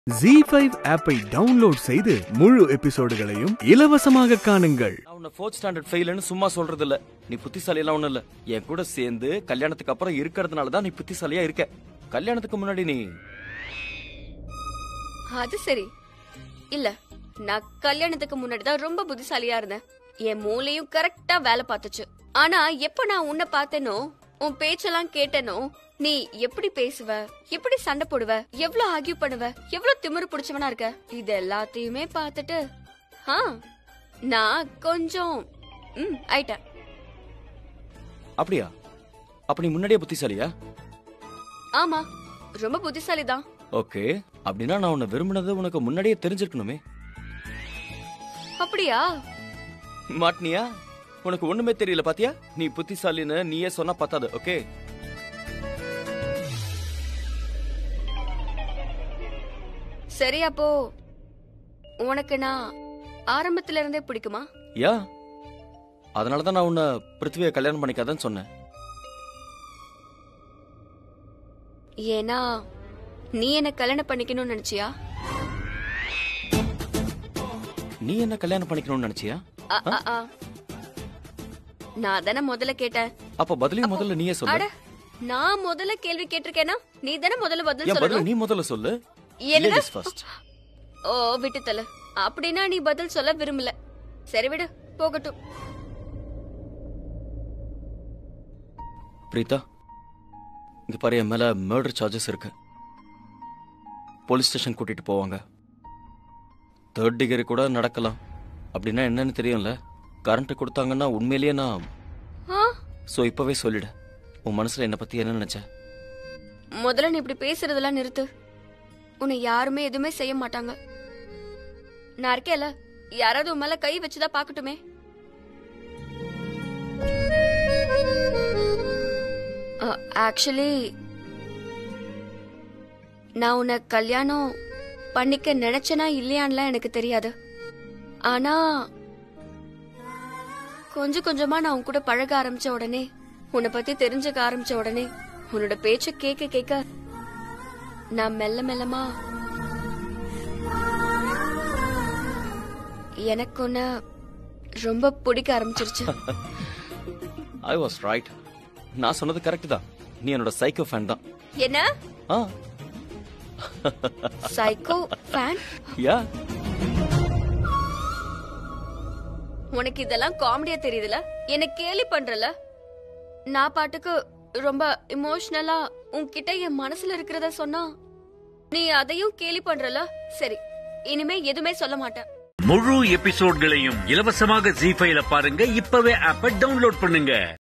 G five ஆப்பை download செய்து முழு எபிசோடுகளையும் இலவசமாக காணுங்கள் நான் உன்னை ஃபோர்த் ஸ்டாண்டர்ட் ஃபெயில்னு சும்மா சொல்றது இல்ல நீ புத்திசாலி எல்லாம் ஒண்ணும் இல்ல என் கூட சேர்ந்து கல்யாணத்துக்கு அப்புறம் இருக்கிறதுனால தான் நீ புத்திசாலியா இருக்க கல்யாணத்துக்கு முன்னாடி நீ அது சரி இல்ல நான் கல்யாணத்துக்கு முன்னாடி தான் ரொம்ப புத்திசாலியா இருந்தேன் என் மூளையும் கரெக்டா வேலை பார்த்துச்சு ஆனா எப்ப நான் உன்னை பார்த்தேனோ உன் பேச்செல்லாம் கேட்டேனோ நீ எப்படி பேசுவ எப்படி சண்டை போடுவ எவ்வளவு ஆர்கியூ பண்ணுவ எவ்வளவு திமிரு பிடிச்சவனா இருக்க இது எல்லாத்தையுமே பார்த்துட்டு ஆ நான் கொஞ்சம் ம் ஆயிட்டேன் அப்படியா அப்ப நீ முன்னாடியே புத்திசாலியா ஆமா ரொம்ப புத்திசாலி தான் ஓகே அப்படின்னா நான் உன்னை விரும்பினது உனக்கு முன்னாடியே தெரிஞ்சிருக்கணுமே அப்படியா மாட்டினியா உனக்கு ஒண்ணுமே தெரியல பாத்தியா நீ புத்திசாலின்னு நீயே சொன்னா பத்தாது ஓகே சரி அப்போ உனக்கு நான் ஆரம்பத்துல இருந்தே பிடிக்குமா யா அதனால தான் நான் உன்னை பிருத்திவியை கல்யாணம் பண்ணிக்காதன்னு சொன்னேன் ஏன்னா நீ என்ன கல்யாணம் பண்ணிக்கணும்னு நினைச்சியா நீ என்ன கல்யாணம் பண்ணிக்கணும்னு நினைச்சியா அ, அ, அ. நான் தானே முதல்ல கேட்டேன் அப்ப பதிலையும் முதல்ல நீயே அட சொல்லு நான் முதல்ல கேள்வி கேட்டிருக்கேனா நீ தானே முதல்ல பதில் என் பதில சொல்லணும் நீ முதல்ல சொல்லு என்னது? Ladies first. ஓ விட்டு தல அப்படின்னா நீ பதில் சொல்ல விரும்பல சரி விடு போகட்டும் பிரீதா இங்க பாரு என் மேல மர்டர் சார்ஜஸ் இருக்கு போலீஸ் ஸ்டேஷன் கூட்டிட்டு போவாங்க தேர்ட் டிகிரி கூட நடக்கலாம் அப்படின்னா என்னன்னு தெரியும்ல கரண்ட் கொடுத்தாங்கன்னா உண்மையிலேயே நான் ஆ சோ இப்பவே சொல்லிடு உன் மனசுல என்ன பத்தி என்ன நினைச்ச முதல்ல நீ இப்படி பேசுறதெல்லாம் நிறுத்து உன்னை யாருமே எதுவுமே செய்ய மாட்டாங்க நான் இருக்கேல யாராவது உன் மேல கை வச்சுதான் பாக்கட்டுமே ஆக்சுவலி நான் உன்னை கல்யாணம் பண்ணிக்க நினைச்சனா இல்லையான்லாம் எனக்கு தெரியாது ஆனா கொஞ்சம் கொஞ்சமா நான் உன் கூட பழக ஆரம்பிச்ச உடனே உன்னை பத்தி தெரிஞ்சுக்க ஆரம்பிச்ச உடனே உன்னோட பேச்ச கேட்க கேட்க நான் மெல்ல மெல்லமா எனக்கு உன்ன ரொம்ப பிடிக்க ஆரம்பிச்சிருச்சு ஐ வாஸ் ரைட் நான் சொன்னது கரெக்ட் தான் நீ என்னோட சைக்கோ ஃபேன் தான் என்ன ஆ சைக்கோ ஃபேன் யா உனக்கு இதெல்லாம் காமெடியா தெரியுதுல என்ன கேலி பண்றல நான் பாட்டுக்கு ரொம்ப இமோஷனலா உன்கிட்ட என் மனசுல இருக்கிறத சொன்னா நீ அதையும் கேலி பண்றல சரி இனிமே எதுவுமே சொல்ல மாட்டேன் முழு எபிசோட்களையும் இலவசமாக ஜி ஃபைல பாருங்க இப்பவே ஆப்ப டவுன்லோட் பண்ணுங்க